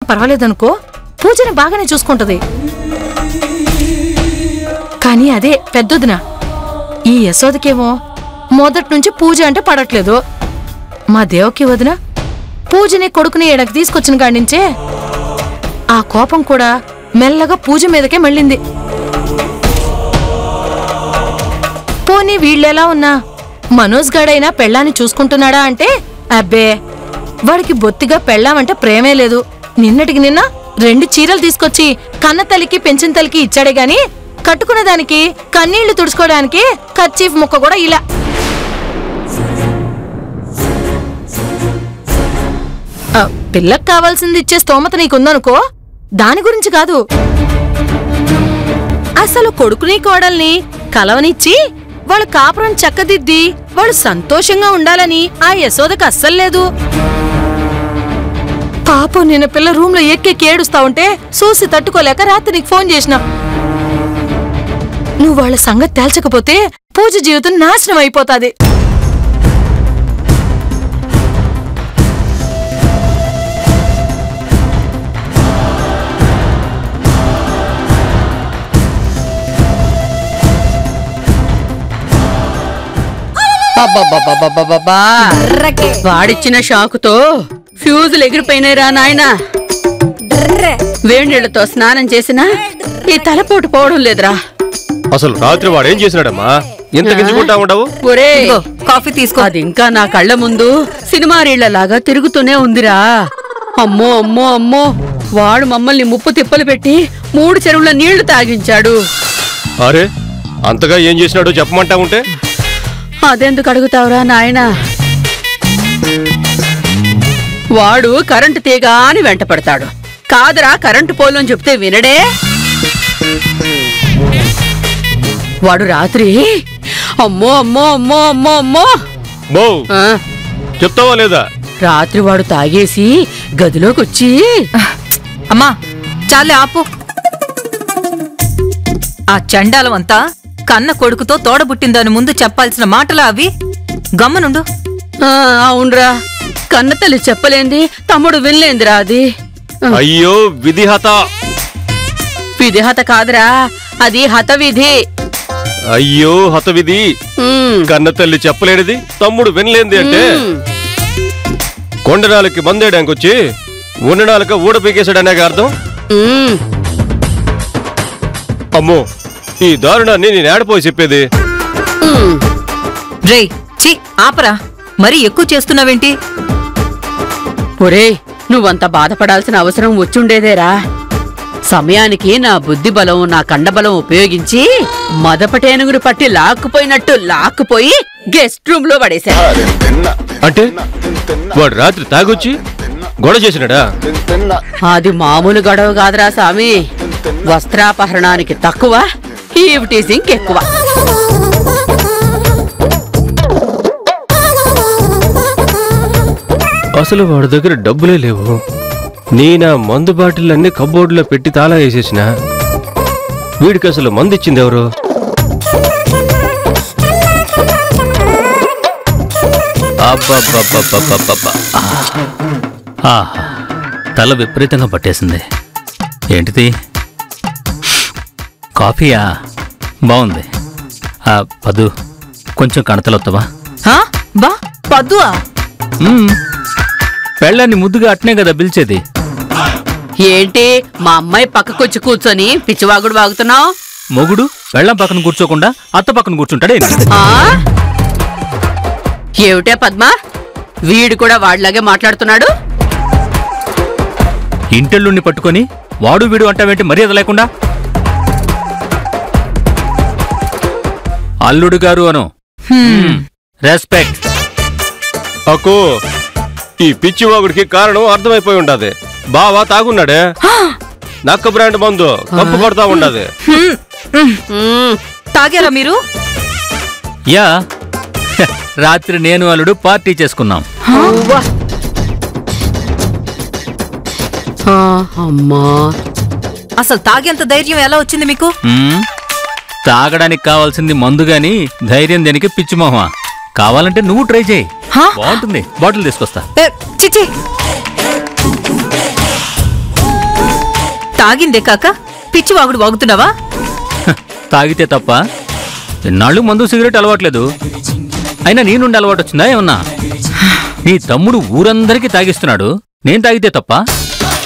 పర్వాలేదనుకో పూజని బాగానే చూసుకుంటది కానీ అదే పెద్దొదిన ఈ యశోదకేమో మొదటి నుంచి పూజ అంటే పడట్లేదు మా దేవకి వదిన పూజని కొడుకుని ఎడకి తీసుకొచ్చిన కాడి నుంచే ఆ కోపం కూడా మెల్లగా పూజ మీదకే మళ్ళింది పోనీ వీళ్ళెలా ఉన్నా మనోజ్ గాడైనా పెళ్ళాన్ని చూసుకుంటున్నాడా అంటే అబ్బే వాడికి బొత్తిగా పెళ్ళామంటే ప్రేమే లేదు నిన్నటికి నిన్న రెండు చీరలు తీసుకొచ్చి కన్న తల్లికి పెంచిన తల్లికి ఇచ్చాడే గాని కట్టుకున్న దానికి కన్నీళ్లు తుడుచుకోవడానికి కర్చీఫ్ ముక్క కూడా ఇలా ఆ, పిల్లకి కావాల్సింది ఇచ్చే స్తోమత నీకుందనుకో దాని గురించి కాదు అసలు కొడుకుని కోడల్ని కలవనిచ్చి వాళ్ళ కాపురం చక్కదిద్ది వాళ్ళు సంతోషంగా ఉండాలని ఆ యశోదకు అస్సలు లేదు పాపం నిన్న పిల్ల రూమ్ లో ఎక్కెక్కి ఏడుస్తా ఉంటే చూసి తట్టుకోలేక రాత్రి నీకు ఫోన్ చేసిన నువ్వు వాళ్ళ సంగతి తేల్చకపోతే పూజ జీవితం నాశనం అయిపోతాది అబ్బబ్బబ్బబ్బబ్బబ్బా. వాడిచ్చిన షాకుతో ఫ్యూజులు ఎగిరిపోయినాయిరా నాయనా వేడినీళ్లతో స్నానం చేసినా ఈ తలపోటు పోవడం లేదురా అసలు రాత్రి వాడు ఏం చేసినాడమ్మా ఎంత గింజుకుంటా ఉండవు ఒరే కాఫీ తీసుకో అది ఇంకా నా కళ్ళ ముందు సినిమా రీళ్లలాగా తిరుగుతూనే ఉందిరా అమ్మో అమ్మో అమ్మో వాడు మమ్మల్ని ముప్పు తిప్పలు పెట్టి మూడు చెరువుల నీళ్లు తాగించాడు అరే అంతగా ఏం చేసినాడో చెప్పమంటా ఉంటే అదెందుకు అడుగుతావురా నాయనా వాడు కరెంటు తీగ అని వెంట పడతాడు కాదురా కరెంటు పోలు అని చెప్తే వినడే వాడు రాత్రి అమ్మో అమ్మో అమ్మో అమ్మో అమ్మో బో ఆ, చెప్తావా లేదా రాత్రి వాడు తాగేసి గదిలోకి వచ్చి అమ్మా చాలే ఆపు ఆ చండాలం అంతా కన్న కొడుకుతో తోడబుట్టిందని ముందు చెప్పాల్సిన మాటలా అవి గమ్మనుండు ఆ, అవునరా కన్న తల్లి చెప్పలేంది తమ్ముడు వినలేందిరా అది అయ్యో విధిహత విధిహత కాదురా అది హతవిధి అయ్యో హతవిధి ఉమ్, కన్న తల్లి చెప్పలేనిది తమ్ముడు వినలేంది అంటే ఉమ్. కొండనాలకి మందేయడానికి వచ్చి ఉండనాలక ఊడ పీకేశాడనే అర్థం ఉమ్, అమ్మో ఈ దారుణాన్ని నేను ఏడపోయి చెప్పేది ఉమ్. రేయ్ చి ఆపరా మరీ ఎక్కువ చేస్తున్నావేంటి ఒరేయ్ నువ్వంత బాధపడాల్సిన అవసరం వచ్చుండేదేరా సమయానికి నా బుద్ధి బలం నా కండబలం ఉపయోగించి మదపటేనుగురు పట్టి లాక్కుపోయినట్టు లాక్కుపోయి గెస్ట్ రూమ్ లో పడేశా అంటే వాడు రాత్రి తాగొచ్చి గొడవ చేసినాడా అది మామూలు గొడవ కాదురా సామి వస్త్రాపహరణానికి తక్కువ ఈవ్ టీజింగ్ ఎక్కువ అసలు వాడి దగ్గర డబ్బులే లేవు నేనా మందు బాటిల్ కబోర్డులో పెట్టి తాళా వేసేసిన వీడికి అసలు మందు ఇచ్చింది ఎవరు అబ్బబ్బబ్బబ్బబ్బబ్బ. ఆహా తల విపరీతంగా పట్టేసింది ఏంటిది కాఫీయా బాగుంది ఆ, పదు కొంచెం కణతలొత్తవా హా? బా పద్దువా పెళ్ళాన్ని ముద్దుగా అట్నే కదా పిలిచేది ఏంటి మా అమ్మాయి పక్కకొచ్చి కూర్చొని పిచ్చివాగుడు వాగుతున్నావు మొగుడు పెళ్ళం పక్కన కూర్చోకుండా అత్త పక్కన కూర్చుంటాడే ఆ? ఏమిటే పద్మ వీడు కూడా వాడిలాగే మాట్లాడుతున్నాడు ఇంటెల్లుండి పట్టుకొని వాడు వీడు అంటావేంటి మర్యాద లేకుండా అల్లుడు గారు అను రెస్పెక్ట్ అక్కో ఈ పిచ్చివాగుడికి కారణం అర్థమైపోయి ఉండాది బావా తాగున్నాడే నక్క బ్రాండ్ మందు కప్పు కొడతా ఉండాది ఉమ్, తాగారా మీరు యా హ, రాత్రి నేను అల్లుడు పార్టీ చేసుకున్నాం ఉవ్వ. ఆ, అమ్మా అసలు తాగేంత ధైర్యం ఎలా వచ్చింది మీకు మ్మ్. తాగడానికి కావాల్సింది మందు గాని ధైర్యం దేనికి పిచ్చి మొహమా కావాలంటే నువ్వు ట్రై చేయి హా? బాగుంటుంది బాటిల్ తీసుకొస్తా ఏ, చిచి తాగిందే కాక పిచ్చి వాగుడు వాగుతున్నావా హ, తాగితే తప్ప ఇన్నాళ్ళు మందు సిగరెట్ అలవాట్లేదు అయినా నీ నుండి అలవాటు వచ్చిందా ఏమన్నా నీ తమ్ముడు ఊరందరికీ తాగిస్తున్నాడు నేను తాగితే తప్ప